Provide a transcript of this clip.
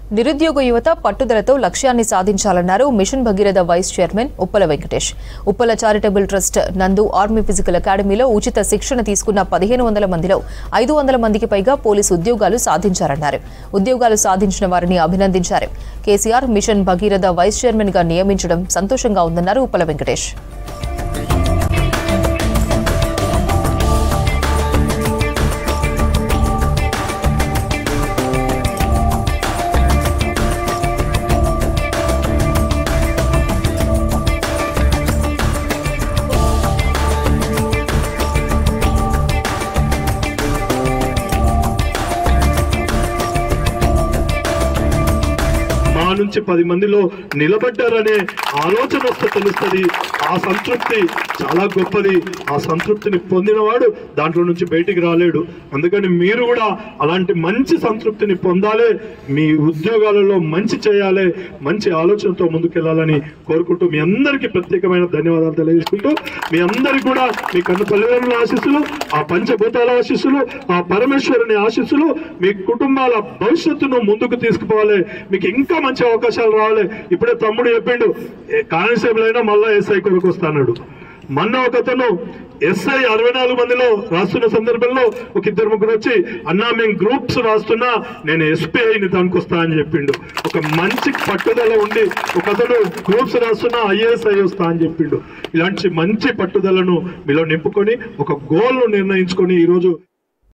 నిరుద్యోగ యువత పట్టుదలతో లక్ష్యాన్ని సాధించాలన్నారు mission Bhagiratha vice chairman Uppala Venkatesh Uppala charitable trust నందు ఆర్మీ ఫిజికల్ అకాడమీలో ఉచిత శిక్షణ తీసుకున్న పదిహేను వందల మందిలో ఐదు వందల మందికి పైగా పోలీసు ఉద్యోగాలు సాధించారన్నారు ఉద్యోగాలు సాధించిన వారిని అభినందించారు KCR mission Bhagiratha vice chairman గా నియమించడం సంతోషంగా ఉందన్నారు ఉప్పల వెంకటేష్ మా నుంచి పది మందిలో నిలబడ్డారనే ఆలోచన వస్తే తెలుస్తుంది ఆ సంతృప్తి చాలా గొప్పది ఆ సంతృప్తిని పొందినవాడు దాంట్లో నుంచి బయటికి రాలేడు అందుకని మీరు కూడా అలాంటి మంచి సంతృప్తిని పొందాలి మీ ఉద్యోగాలలో మంచి చేయాలి మంచి ఆలోచనతో ముందుకెళ్లాలని కోరుకుంటూ మీ అందరికీ ప్రత్యేకమైన ధన్యవాదాలు తెలియజేసుకుంటూ మీ అందరికీ కూడా మీ కన్ను తల్లిదండ్రుల ఆశీస్సులు ఆ పంచభూతాల ఆశీస్సులు ఆ పరమేశ్వరుని ఆశీస్సులు మీ కుటుంబాల భవిష్యత్తును ముందుకు తీసుకుపోవాలి మీకు ఇంకా మంచి అవకాశాలు రావాలి ఇప్పుడే తమ్ముడు చెప్పిండు ఏ కానిస్టేబుల్ అయినా మళ్ళా ఎస్ఐ కొరకు వస్తాడు మొన్న ఒక అతను ఎస్ఐ అరవై నాలుగు మందిలో రాస్తున్న సందర్భంలో ఒక ఇద్దరు ముగ్గురు వచ్చి అన్నా మేము గ్రూప్స్ రాస్తున్నా నేను ఎస్పీ అయిన దానికి వస్తా అని చెప్పిండు ఒక మంచి పట్టుదల ఉండి ఒక అతను గ్రూప్స్ రాస్తున్నా ఐఏఎస్ అయి వస్తా అని చెప్పిండు ఇలాంటి మంచి పట్టుదలను మీలో నింపుకొని ఒక గోల్ను నిర్ణయించుకొని ఈరోజు